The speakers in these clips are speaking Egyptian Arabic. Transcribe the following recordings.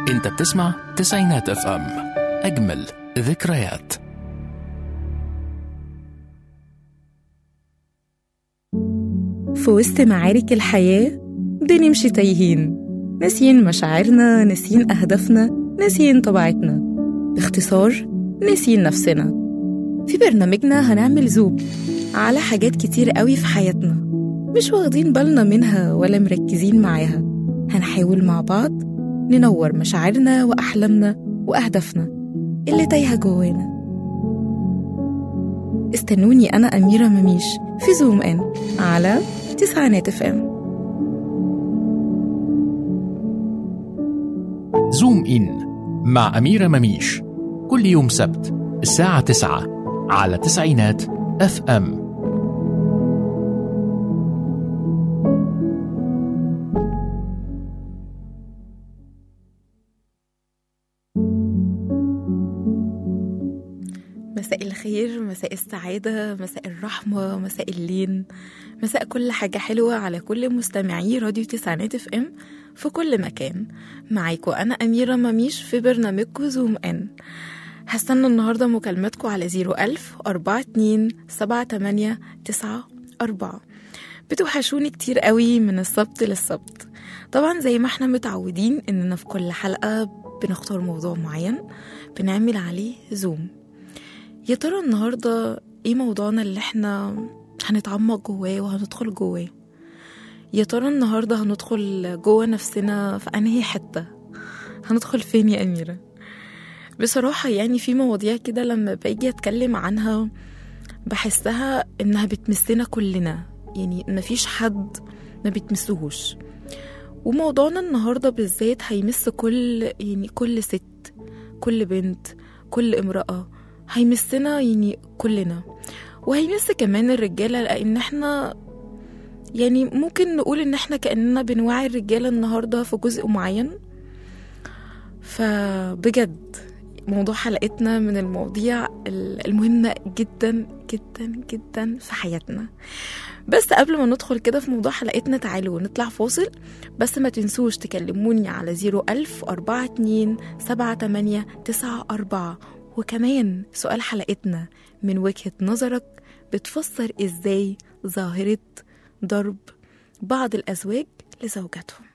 انت بتسمع تسعينات اف ام اجمل ذكريات في وسط معارك الحياة بنمشي تايهين ناسيين مشاعرنا ناسيين أهدافنا ناسيين طبيعتنا باختصار ناسيين نفسنا في برنامجنا هنعمل زوم على حاجات كتير قوي في حياتنا مش واخدين بالنا منها ولا مركزين معاها هنحاول مع بعض ننور مشاعرنا وأحلامنا وأهدافنا اللي تايهة جوانا استنوني أنا أميرة مميش في زوم إن على تسعينات اف ام زوم إن مع أميرة مميش كل يوم سبت الساعة 9 على تسعينات اف ام مساء الخير مساء السعادة مساء الرحمة مساء اللين مساء كل حاجة حلوة على كل مستمعي راديو تسعينات اف ام في كل مكان معاكم أنا أميرة مميش في برنامجكم زوم إن هستنى النهاردة مكالماتكم على زيرو ألف أربعة اتنين سبعة تمانية تسعة أربعة بتوحشوني كتير قوي من السبت للسبت طبعا زي ما احنا متعودين اننا في كل حلقة بنختار موضوع معين بنعمل عليه زوم يا ترى النهاردة ايه موضوعنا اللي احنا هنتعمق جواه وهندخل جواه يا ترى النهاردة هندخل جوه نفسنا في انهي حتة هندخل فين يا أميرة بصراحة يعني في مواضيع كده لما باجي أتكلم عنها بحسها إنها بتمسنا كلنا يعني مفيش حد ما بتمسهوش وموضوعنا النهاردة بالذات هيمس كل يعني كل ست كل بنت كل امرأة هيمسنا يعني كلنا وهيمس كمان الرجالة لأن احنا يعني ممكن نقول ان احنا كأننا بنوعي الرجالة النهاردة في جزء معين فبجد موضوع حلقتنا من المواضيع المهمة جدا جدا جدا في حياتنا بس قبل ما ندخل كده في موضوع حلقتنا تعالوا نطلع فاصل بس ما تنسوش تكلموني على زيرو ألف أربعة اتنين سبعة تمانية تسعة أربعة وكمان سؤال حلقتنا من وجهة نظرك بتفسر ازاي ظاهرة ضرب بعض الأزواج لزوجاتهم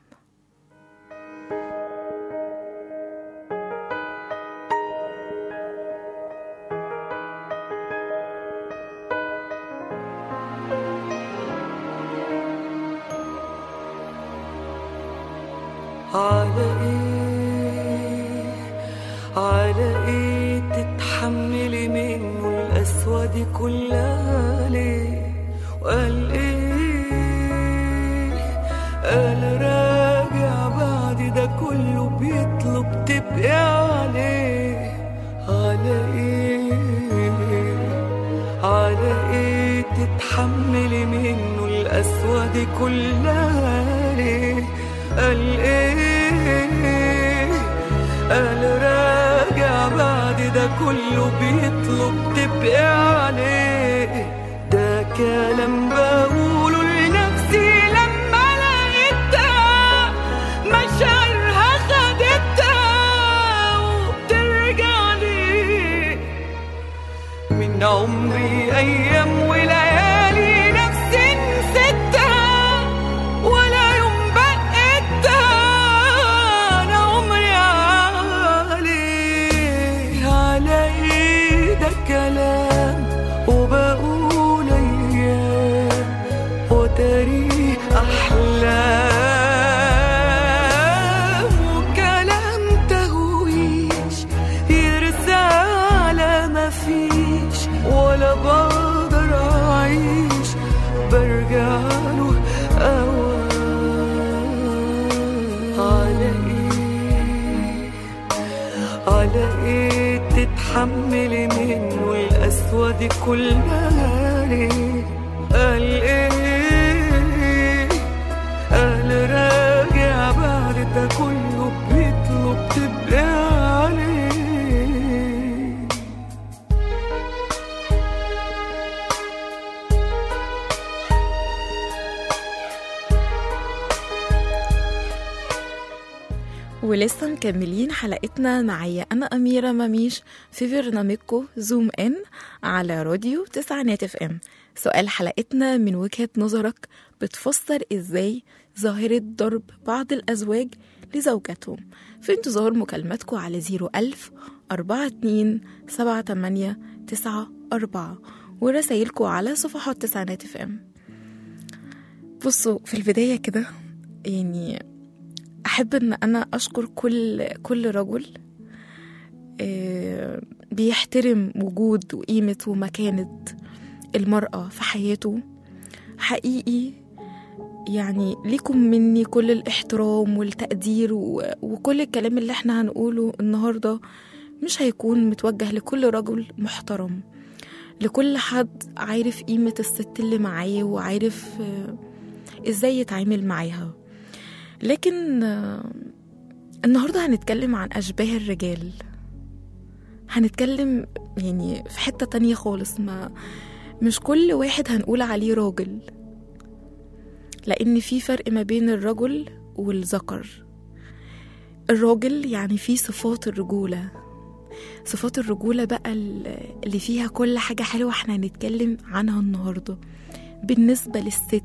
على ايه على ايه تتحملي منه القسوة دي كلها ليه وقال ايه قال راجع بعد ده كله بيطلب تبقي عليه على ايه على ايه تتحملي منه القسوة دي كلها ليه قال ايه قال راجع بعد ده كله بيطلب تبقي عليه ده كلام بقوله لنفسي لما لقيتها مشاعرها خدتها وبترجع لي من عمري ايام وليالي نفسي نسيتها ولا يوم بقيتها انا عمري عليه على ايه ده كلام وبقول ايام وتاريخ احلام وكلام تهويش يرسى على ما فيش ولا بقدر اعيش برجع له اوام على ايه على ايه تتحملي منه القسوة دي كلها ليه قال ايه قال راجع بعد ده كله بيطلب تبقى عليه ولسه مكملين حلقتنا معايا أنا أميرة مميش في برنامجكم زوم إن على راديو تسعينات اف ام سؤال حلقتنا من وجهة نظرك بتفسر إزاي ظاهرة ضرب بعض الأزواج لزوجاتهم في انتظار مكالماتكم على 01000 42 78 94 ورسايلكم على صفحات تسعينات اف ام بصوا في البداية كده يعني أحب إن أنا أشكر كل كل رجل آه، بيحترم وجود وقيمة ومكانة المرأة في حياته حقيقي يعني ليكم مني كل الاحترام والتقدير و- وكل الكلام اللي احنا هنقوله النهاردة مش هيكون متوجه لكل رجل محترم لكل حد عارف قيمة الست اللي معاه وعارف آه، ازاي يتعامل معاها لكن آه، النهاردة هنتكلم عن أشباه الرجال هنتكلم يعني في حتة تانية خالص ما مش كل واحد هنقول عليه راجل لأن في فرق ما بين الرجل والذكر الراجل يعني فيه صفات الرجولة صفات الرجولة بقى ال- اللي فيها كل حاجة حلوة احنا هنتكلم عنها النهاردة بالنسبة للست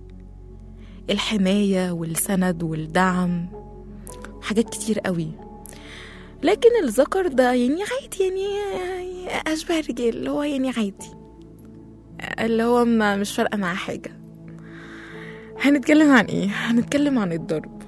الحماية والسند والدعم حاجات كتير قوي لكن الذكر ده يعني عادي يعني أشبه الرجال اللي هو يعني عادي اللي هو ما مش فارقة معاه حاجة هنتكلم عن ايه؟ هنتكلم عن الضرب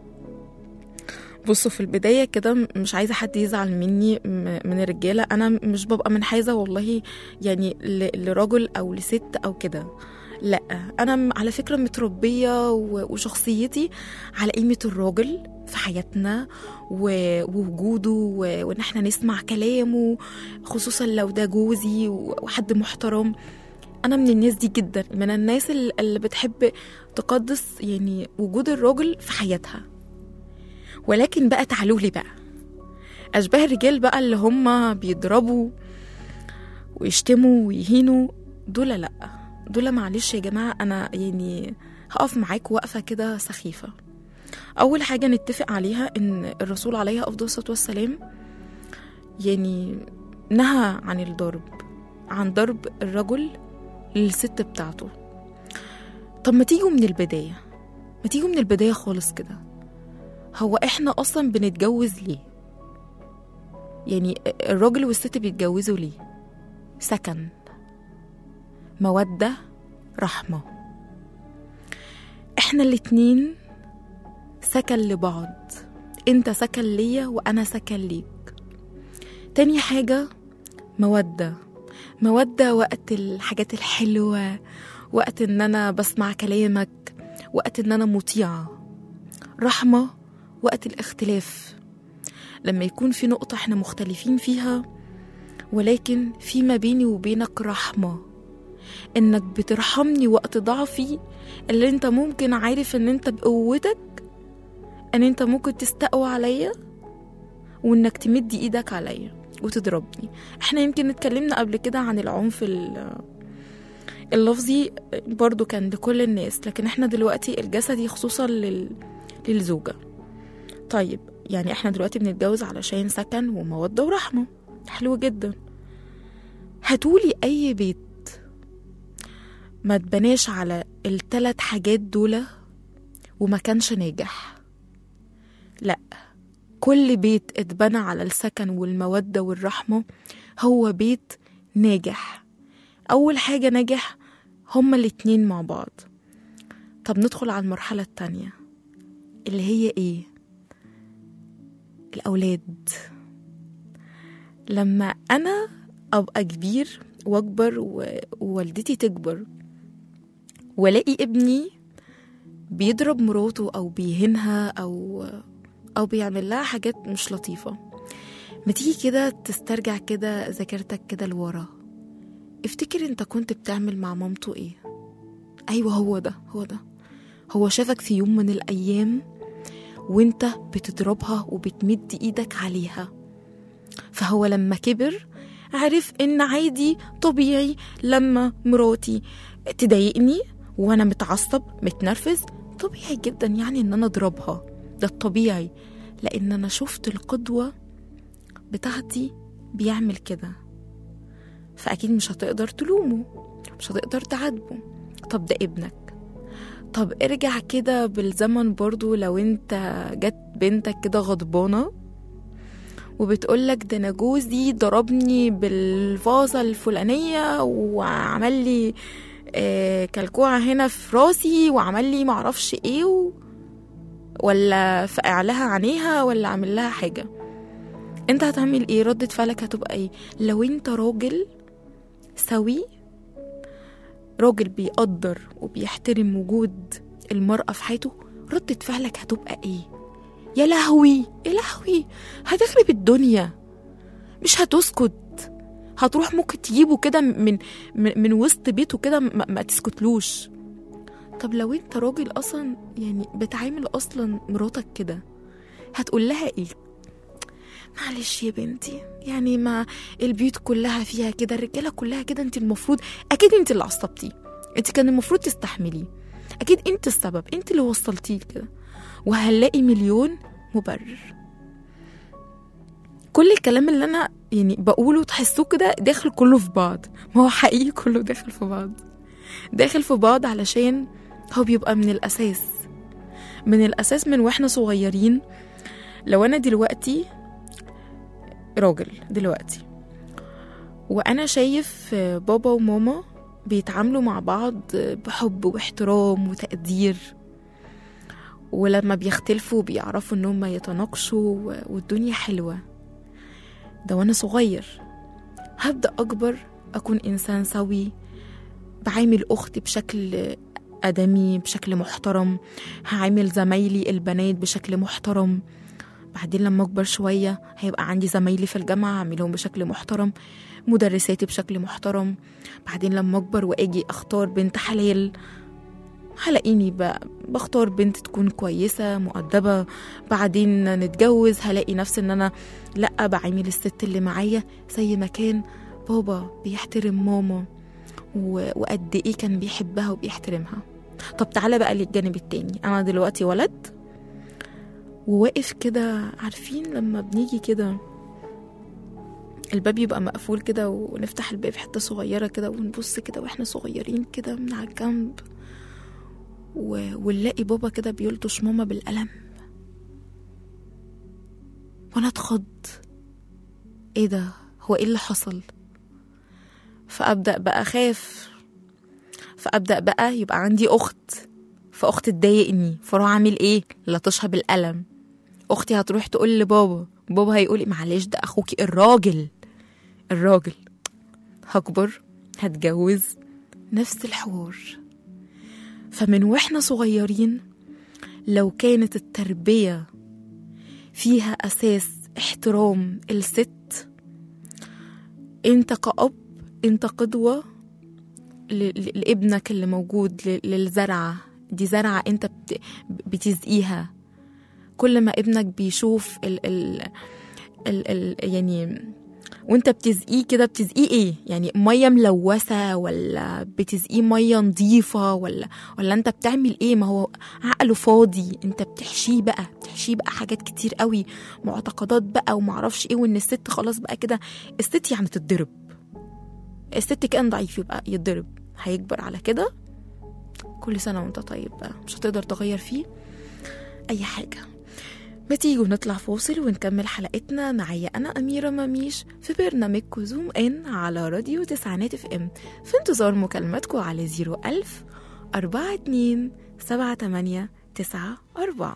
بصوا في البداية كده م- مش عايزة حد يزعل مني م- من الرجالة أنا مش ببقى منحازة والله يعني ل- لرجل أو لست أو كده لا أنا م- على فكرة متربية و- وشخصيتي على قيمة الراجل في حياتنا و- ووجوده و- وإن احنا نسمع كلامه خصوصا لو ده جوزي و- وحد محترم أنا من الناس دي جدا من الناس ال- اللي بتحب تقدس يعني وجود الراجل في حياتها ولكن بقى تعالوا لي بقى أشباه الرجال بقى اللي هم بيضربوا ويشتموا ويهينوا دول لأ دول معلش يا جماعة أنا يعني هقف معاك وقفة كده سخيفة أول حاجة نتفق عليها إن الرسول عليه أفضل الصلاة والسلام يعني نهى عن الضرب عن ضرب الرجل للست بتاعته طب ما تيجوا من البداية ما تيجوا من البداية خالص كده هو احنا اصلا بنتجوز ليه يعني الراجل والست بيتجوزوا ليه سكن مودة رحمة احنا الاتنين سكن لبعض انت سكن ليا وانا سكن ليك تاني حاجة مودة مودة وقت الحاجات الحلوة وقت ان انا بسمع كلامك وقت ان انا مطيعة رحمة وقت الاختلاف لما يكون في نقطة احنا مختلفين فيها ولكن في ما بيني وبينك رحمة انك بترحمني وقت ضعفي اللي انت ممكن عارف ان انت بقوتك ان انت ممكن تستقوى عليا وانك تمد ايدك عليا وتضربني احنا يمكن اتكلمنا قبل كده عن العنف ال- اللفظي برضو كان لكل الناس لكن احنا دلوقتي الجسدي خصوصا لل... للزوجة طيب يعني احنا دلوقتي بنتجوز علشان سكن ومودة ورحمة حلو جدا هاتولي اي بيت ما تبناش على التلات حاجات دول وما كانش ناجح لا كل بيت اتبنى على السكن والمودة والرحمة هو بيت ناجح أول حاجة ناجح هما الاتنين مع بعض طب ندخل على المرحلة التانية اللي هي ايه الأولاد لما أنا أبقى كبير وأكبر و- ووالدتي تكبر والاقي ابني بيضرب مراته او بيهينها او او بيعمل لها حاجات مش لطيفه ما تيجي كده تسترجع كده ذاكرتك كده لورا افتكر انت كنت بتعمل مع مامته ايه ايوه هو ده هو ده هو شافك في يوم من الايام وانت بتضربها وبتمد ايدك عليها فهو لما كبر عرف ان عادي طبيعي لما مراتي تضايقني وانا متعصب متنرفز طبيعي جدا يعني ان انا اضربها ده الطبيعي لان انا شفت القدوه بتاعتي بيعمل كده فاكيد مش هتقدر تلومه مش هتقدر تعاتبه طب ده ابنك طب ارجع كده بالزمن برضو لو انت جت بنتك كده غضبانه وبتقولك ده انا جوزي ضربني بالفازه الفلانيه وعمل لي آه، كلكوعه هنا في راسي وعمل لي معرفش ايه و... ولا فقع لها عينيها ولا عامل لها حاجه انت هتعمل ايه ردة فعلك هتبقى ايه لو انت راجل سوي راجل بيقدر وبيحترم وجود المرأة في حياته ردة فعلك هتبقى ايه يا لهوي يا لهوي هتخرب الدنيا مش هتسكت هتروح ممكن تجيبه كده من من, من وسط بيته كده ما, ما تسكتلوش طب لو انت راجل اصلا يعني بتعامل اصلا مراتك كده هتقول لها ايه معلش يا بنتي يعني ما البيوت كلها فيها كده الرجاله كلها كده انت المفروض اكيد انت اللي عصبتيه انت كان المفروض تستحمليه اكيد انت السبب انت اللي وصلتيه كده وهنلاقي مليون مبرر كل الكلام اللي انا يعني بقوله تحسوه كده داخل كله في بعض ما هو حقيقي كله داخل في بعض داخل في بعض علشان هو بيبقى من الاساس من الاساس من واحنا صغيرين لو انا دلوقتي راجل دلوقتي وانا شايف بابا وماما بيتعاملوا مع بعض بحب واحترام وتقدير ولما بيختلفوا بيعرفوا ان هم يتناقشوا والدنيا حلوه ده وانا صغير هبدا اكبر اكون انسان سوي بعامل اختي بشكل ادمي بشكل محترم هعامل زمايلي البنات بشكل محترم بعدين لما اكبر شويه هيبقى عندي زمايلي في الجامعه اعملهم بشكل محترم مدرساتي بشكل محترم بعدين لما اكبر واجي اختار بنت حلال هلاقيني بختار بنت تكون كويسة مؤدبة بعدين نتجوز هلاقي نفسي ان انا لا بعامل الست اللي معايا زي ما كان بابا بيحترم ماما وقد ايه كان بيحبها وبيحترمها طب تعالى بقى للجانب التاني انا دلوقتي ولد وواقف كده عارفين لما بنيجي كده الباب يبقى مقفول كده ونفتح الباب حتة صغيرة كده ونبص كده واحنا صغيرين كده من على الجنب و... ونلاقي بابا كده بيلطش ماما بالقلم وانا اتخض ايه ده هو ايه اللي حصل فابدا بقى اخاف فابدا بقى يبقى عندي اخت فاختي تضايقني فاروح اعمل ايه لطشها بالقلم اختي هتروح تقول لبابا بابا هيقولي معلش ده اخوكي الراجل الراجل هكبر هتجوز نفس الحوار فمن واحنا صغيرين لو كانت التربية فيها أساس احترام الست انت كأب انت قدوة لابنك اللي موجود للزرعة دي زرعة انت بتزقيها كل ما ابنك بيشوف ال ال ال ال يعني وانت بتزقيه كده بتزقيه ايه يعني ميه ملوثه ولا بتزقيه ميه نظيفه ولا ولا انت بتعمل ايه ما هو عقله فاضي انت بتحشيه بقى بتحشيه بقى حاجات كتير قوي معتقدات بقى ومعرفش ايه وان الست خلاص بقى كده الست يعني تتضرب الست كان ضعيف يبقى يتضرب هيكبر على كده كل سنه وانت طيب بقى مش هتقدر تغير فيه اي حاجه ما تيجوا نطلع فاصل ونكمل حلقتنا معايا أنا أميرة مميش في برنامجكم زوم إن على راديو تسعينات اف ام في انتظار مكالماتكم على زيرو ألف أربعة اتنين سبعة تمانية تسعة أربعة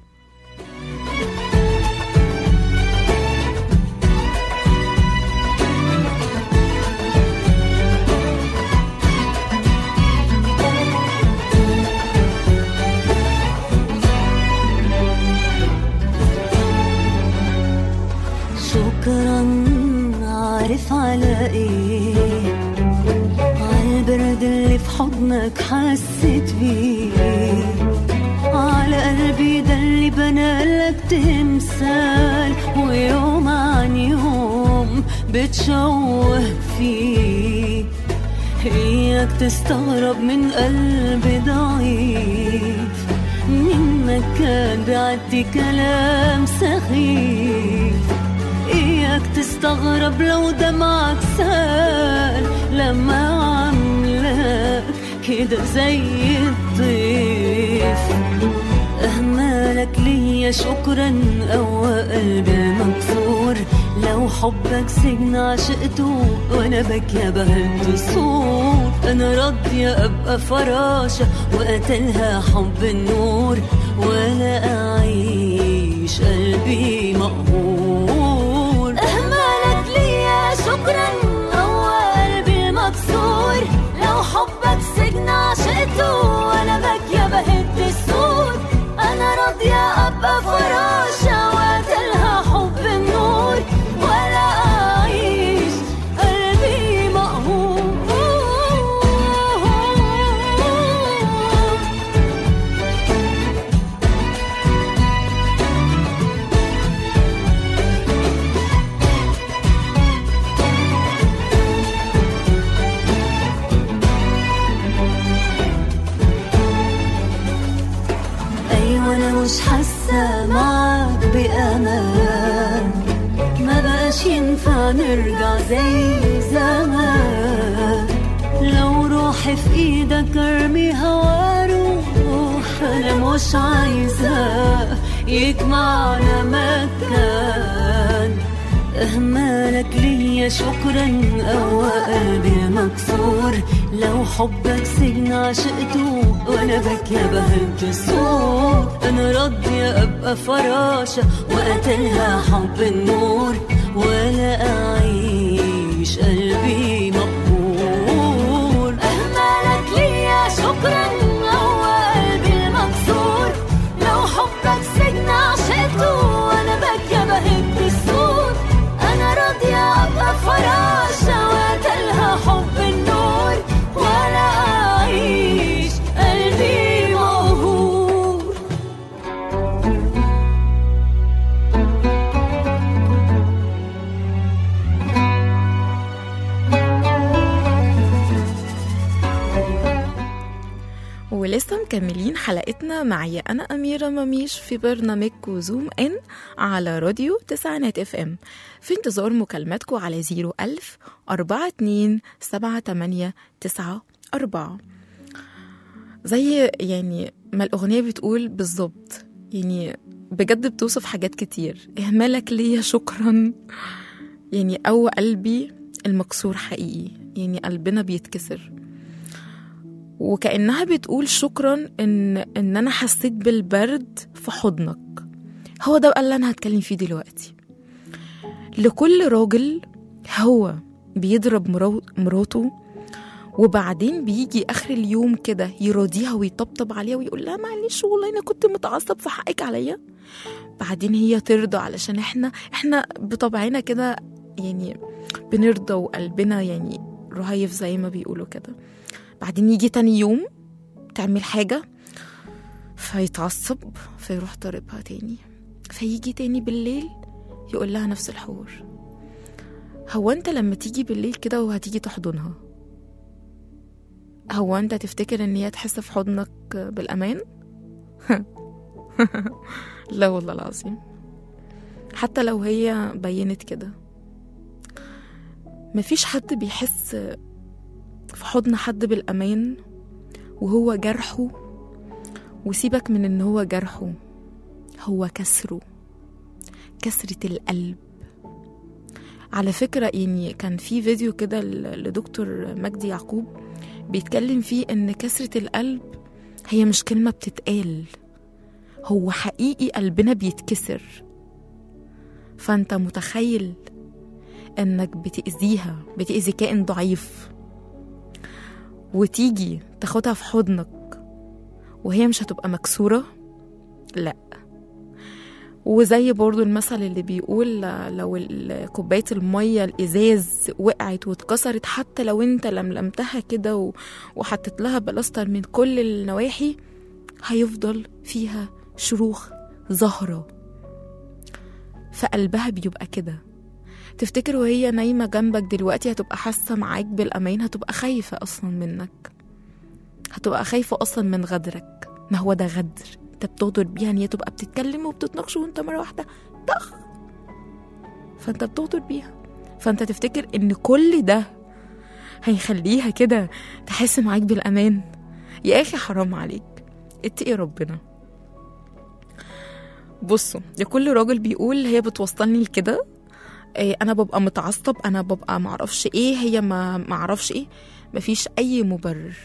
شكرا عارف على ايه عالبرد اللي في حضنك حسيت بيه على قلبي ده اللي بنالك تمثال ويوم عن يوم بتشوه فيه اياك تستغرب من قلب ضعيف من عنك كان بعدي كلام سخيف إياك تستغرب لو دمعك سال لما عملك كده زي الضيف أهمالك ليا شكرا قوى قلبي مكسور لو حبك سجن عشقته وانا بكي بهد الصوت انا راضية ابقى فراشة وقتلها حب النور ولا اعيش قلبي مقهور اهمالك ليا شكرا قوى قلبي مكسور لو حبك سجن عشقته وانا بكي بهد الصوت انا راضية ابقى فراشة وقتلها حب النور ولا اعيش قلبي مقهور أيوة أنا مش حاسة معاك بأمان ما بقاش ينفع نرجع زي زمان لو روحي في إيدك أرميها وأروح أنا مش عايزة يجمعنا مكان أهمالك ليا شكرا قوى قلبي مكسور لو حبك سجن عشقته وانا بكي بهد الصوت انا راضية ابقى فراشة وقتلها حب النور ولا اعيش قلبي مقهور اهمالك ليا شكرا قوى قلبي المكسور لو حبك سجن عشقته وانا بكي بهد الصوت انا راضية ابقى فراشة وقتلها حب النور ولا اعيش قلبي مقهور ولسه مكملين حلقتنا معي أنا أميرة مميش في برنامجكو زوم إن على راديو تسعينات اف ام في انتظار مكالماتكو على زيرو ألف أربعة اتنين سبعة تمانية تسعة أربعة زي يعني ما الأغنية بتقول بالظبط يعني بجد بتوصف حاجات كتير إهمالك ليا شكرا يعني أو قلبي المكسور حقيقي يعني قلبنا بيتكسر وكأنها بتقول شكرا إن إن أنا حسيت بالبرد في حضنك هو ده بقى اللي أنا هتكلم فيه دلوقتي لكل راجل هو بيضرب مرو- مراته وبعدين بيجي آخر اليوم كده يراضيها ويطبطب عليها ويقول لها معلش والله أنا كنت متعصب في حقك عليا بعدين هي ترضى علشان احنا احنا بطبعنا كده يعني بنرضى وقلبنا يعني رهيف زي ما بيقولوا كده بعدين يجي تاني يوم تعمل حاجة فيتعصب فيروح ضاربها تاني فيجي تاني بالليل يقول لها نفس الحوار هو انت لما تيجي بالليل كده وهتيجي تحضنها هو انت تفتكر ان هي تحس في حضنك بالامان لا والله العظيم حتى لو هي بينت كده مفيش حد بيحس في حضن حد بالأمان وهو جرحه وسيبك من ان هو جرحه هو كسره كسرة القلب على فكرة يعني كان في فيديو كده ل- لدكتور مجدي يعقوب بيتكلم فيه ان كسرة القلب هي مش كلمة بتتقال هو حقيقي قلبنا بيتكسر فانت متخيل انك بتأذيها بتأذي كائن ضعيف وتيجي تاخدها في حضنك وهي مش هتبقى مكسورة لا وزي برضو المثل اللي بيقول لو ال- كوباية المية الإزاز وقعت واتكسرت حتى لو انت لملمتها كده و- وحطيت لها بلاستر من كل النواحي هيفضل فيها شروخ زهرة فقلبها بيبقى كده تفتكر وهي نايمة جنبك دلوقتي هتبقى حاسة معاك بالأمان هتبقى خايفة أصلا منك هتبقى خايفة أصلا من غدرك ما هو ده غدر انت بتغدر بيها ان هي تبقى بتتكلم وبتتناقشوا وانت مره واحده طخ فانت بتغدر بيها فانت تفتكر ان كل ده هيخليها كده تحس معاك بالامان يا اخي حرام عليك اتقي ربنا بصوا لكل راجل بيقول هي بتوصلني لكده إيه، انا ببقى متعصب انا ببقى معرفش ايه هي ما معرفش ايه مفيش اي مبرر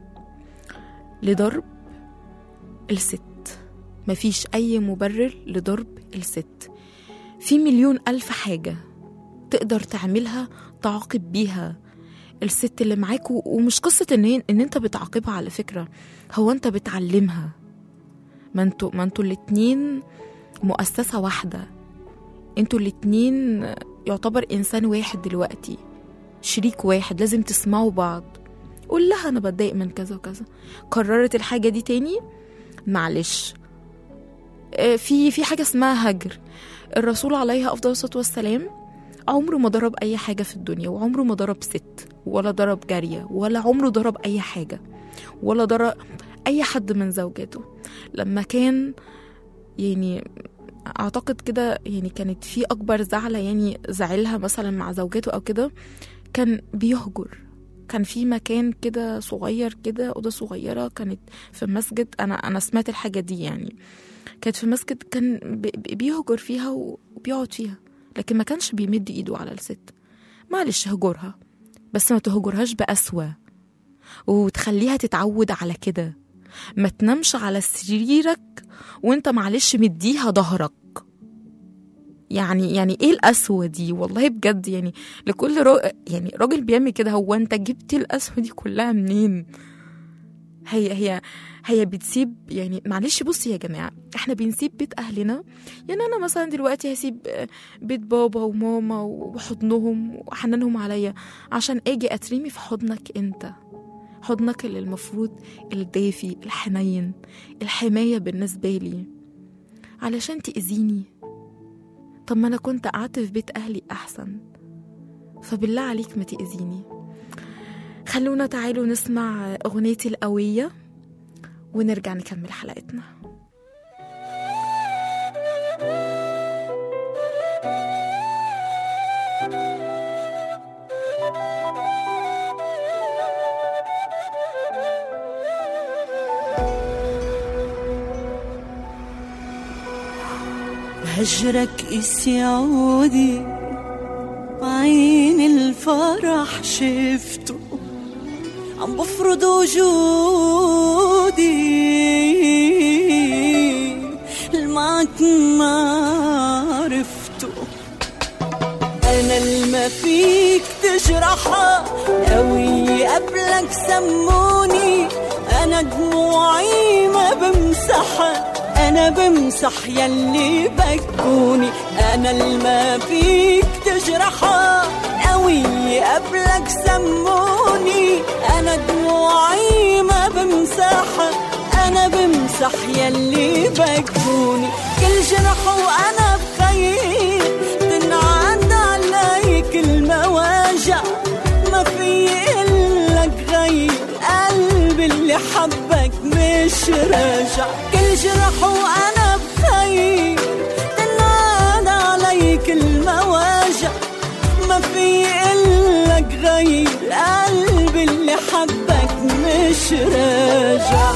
لضرب الست مفيش اي مبرر لضرب الست في مليون الف حاجه تقدر تعملها تعاقب بيها الست اللي معاك و- ومش قصه ان هي- ان انت بتعاقبها على فكره هو انت بتعلمها ما انتوا ما انتوا الاتنين مؤسسه واحده انتوا الاتنين يعتبر انسان واحد دلوقتي شريك واحد لازم تسمعوا بعض قول لها انا بتضايق من كذا وكذا قررت الحاجه دي تاني معلش آه، في في حاجه اسمها هجر الرسول عليه افضل الصلاه والسلام عمره ما ضرب اي حاجه في الدنيا وعمره ما ضرب ست ولا ضرب جاريه ولا عمره ضرب اي حاجه ولا ضرب اي حد من زوجاته لما كان يعني اعتقد كده يعني كانت في اكبر زعلة يعني زعلها مثلا مع زوجته او كده كان بيهجر كان في مكان كده صغير كده اوضه صغيره كانت في مسجد انا انا سمعت الحاجه دي يعني كانت في مسجد كان بي- بي- بيهجر فيها وبيقعد فيها لكن ما كانش بيمد ايده على الست معلش هجرها بس ما تهجرهاش بقسوه وتخليها تتعود على كده ما تنامش على سريرك وانت معلش مديها ظهرك يعني يعني ايه القسوه دي والله بجد يعني لكل رو... يعني راجل بيعمل كده هو انت جبت القسوه دي كلها منين هي هي هي بتسيب يعني معلش بصي يا جماعه احنا بنسيب بيت اهلنا يعني انا مثلا دلوقتي هسيب آه، بيت بابا وماما وحضنهم وحنانهم عليا عشان اجي اترمي في حضنك انت حضنك اللي المفروض الدافي الحنين الحمايه بالنسبه لي علشان تاذيني طب ما انا كنت قعدت في بيت اهلي احسن فبالله عليك ما تاذيني خلونا تعالوا نسمع اغنيتي القويه ونرجع نكمل حلقتنا هجرك اسي عودي عين الفرح شفته عم بفرض وجودي معك ما عرفته انا الما فيك تجرحها قوي قبلك سموني انا دموعي ما بمسحها انا بمسح يلي بكوني انا الما فيك تجرحها قوي قبلك سموني انا دموعي ما بمسحها انا بمسح يلي بكوني كل جرح وانا بخير تنعاد علي كل مواجع ما في إلك غير قلبي اللي حبك مش راجع كل جرح وانا بخير تنعاد علي كل مواجع ما في إلك غير قلبي اللي حبك مش راجع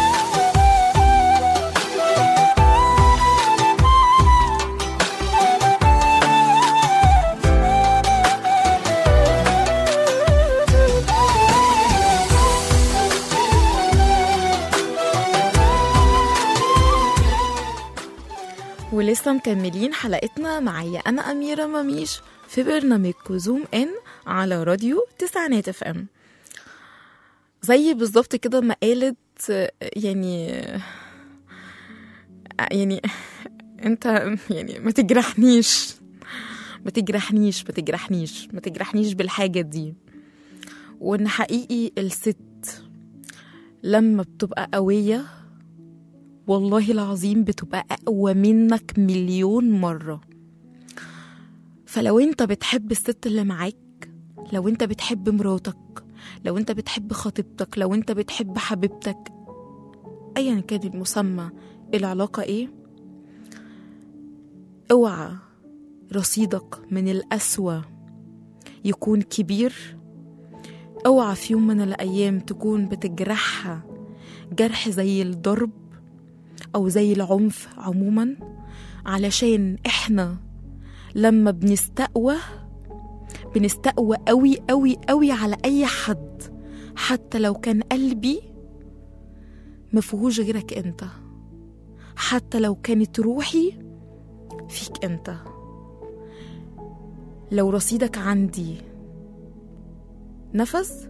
ولسه مكملين حلقتنا معايا انا اميره مميش في برنامجكم زوم ان على راديو تسعينات اف ام زي بالظبط كده ما قالت آه، يعني يعني انت يعني ما تجرحنيش ما تجرحنيش ما تجرحنيش ما تجرحنيش بالحاجة دي وان حقيقي الست لما بتبقى قوية والله العظيم بتبقى أقوى منك مليون مرة فلو انت بتحب الست اللي معاك لو انت بتحب مراتك لو انت بتحب خطيبتك لو انت بتحب حبيبتك ايا كان المسمى العلاقة ايه اوعى رصيدك من القسوة يكون كبير اوعى في يوم من الأيام تكون بتجرحها جرح زي الضرب أو زي العنف عموما علشان احنا لما بنستقوى بنستقوى قوي قوي قوي على أي حد حتى لو كان قلبي مفيهوش غيرك انت حتى لو كانت روحي فيك انت لو رصيدك عندي نفس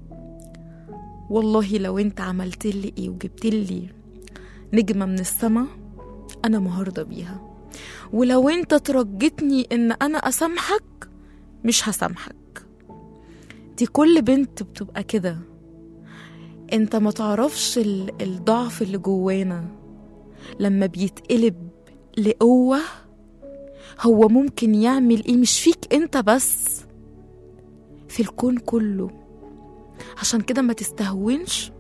والله لو انت عملت لي ايه وجبت لي نجمة من السما انا مهرضة بيها ولو انت ترجتني ان انا اسامحك مش هسامحك دي كل بنت بتبقى كده انت ما تعرفش ال- الضعف اللي جوانا لما بيتقلب لقوة هو ممكن يعمل ايه مش فيك انت بس في الكون كله عشان كده ما تستهونش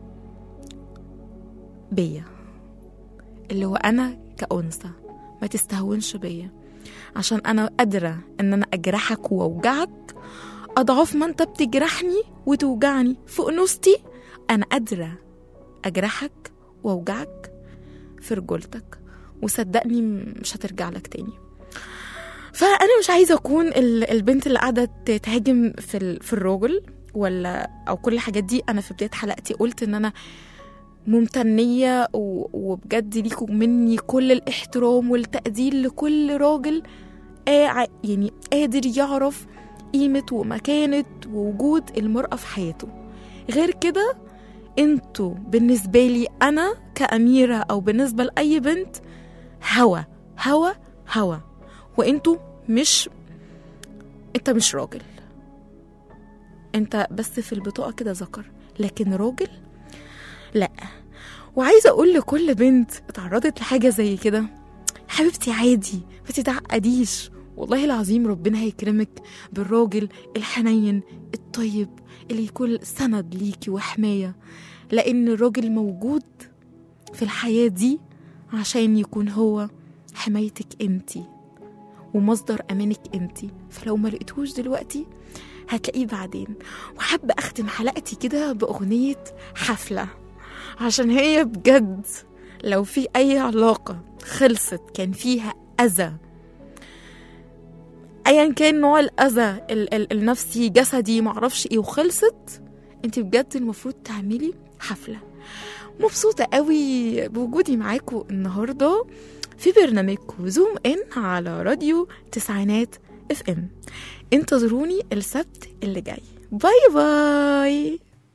بيا اللي هو انا كأنثى ما تستهونش بيا عشان انا قادرة ان انا اجرحك واوجعك اضعاف ما انت بتجرحني وتوجعني في انوثتي انا قادرة اجرحك واوجعك في رجولتك وصدقني مش هترجع لك تاني فانا مش عايزه اكون ال- البنت اللي قاعده ت- تهاجم في ال- في الراجل ولا او كل الحاجات دي انا في بدايه حلقتي قلت ان انا ممتنيه و- وبجد ليكوا مني كل الاحترام والتقدير لكل راجل قاع- يعني قادر يعرف قيمه ومكانه ووجود المراه في حياته غير كده انتوا بالنسبه لي انا كاميره او بالنسبه لاي بنت هوا هوا هوا وانتوا مش انت مش راجل انت بس في البطاقة كده ذكر لكن راجل لا وعايزة اقول لكل بنت اتعرضت لحاجة زي كده حبيبتي عادي ما تتعقديش والله العظيم ربنا هيكرمك بالراجل الحنين الطيب اللي يكون سند ليكي وحماية لأن الراجل موجود في الحياة دي عشان يكون هو حمايتك انتي ومصدر امانك انتي فلو ما لقيتهوش دلوقتي هتلاقيه بعدين وحابة اختم حلقتي كده باغنية حفلة عشان هي بجد لو في اي علاقة خلصت كان فيها اذى ايا كان نوع الاذى ال- ال- النفسي جسدي معرفش ايه وخلصت انت بجد المفروض تعملي حفلة مبسوطة قوي بوجودي معاكم النهارده في برنامجكم زوم ان على راديو تسعينات اف ام انتظروني السبت اللي جاي باي باي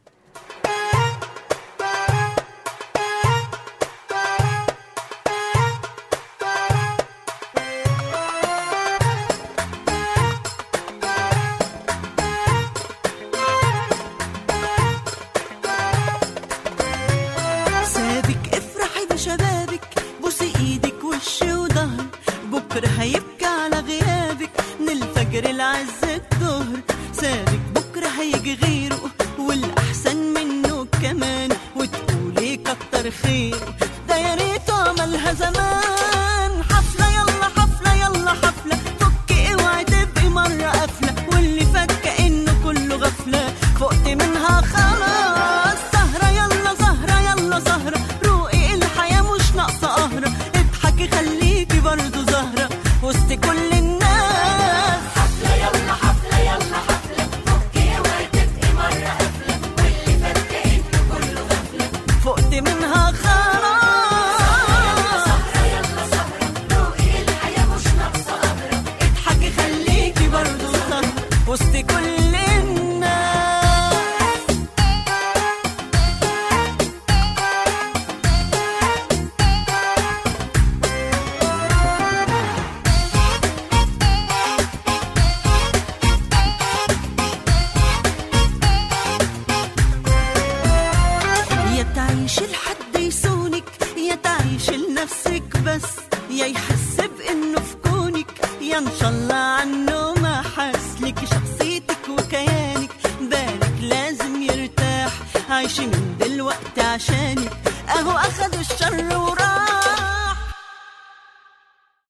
سابك افرحي بشبابك بوسي ايدك وش وظهر بكره هيبكي على غيابك من الفجر لعز الظهر سابك بكره هيجي غيره والاحسن منه كمان وتقولي كتر خيره ده يا ريت عملها زمان حفله يلا حفله يلا حفله فكي اوعي تبقي مره قافله واللي فات كانه كله غفله فقت منها خلاص سهره يلا سهره يلا سهره روقي الحياه مش ناقصه قهره اضحكي خليكي برضه زهره وسط كل الناس فقت منها خلاص اضحكي خليكي برضه سهرة وسط كل الناس يا تعيش لحد يسونك يا تعيش لنفسك بس يا يحس بانه في كونك يا ان شاء الله عنه ما حس لك شخصيتك وكيانك بالك لازم يرتاح عايشي من دلوقتي عشانك اهو اخد الشر وراح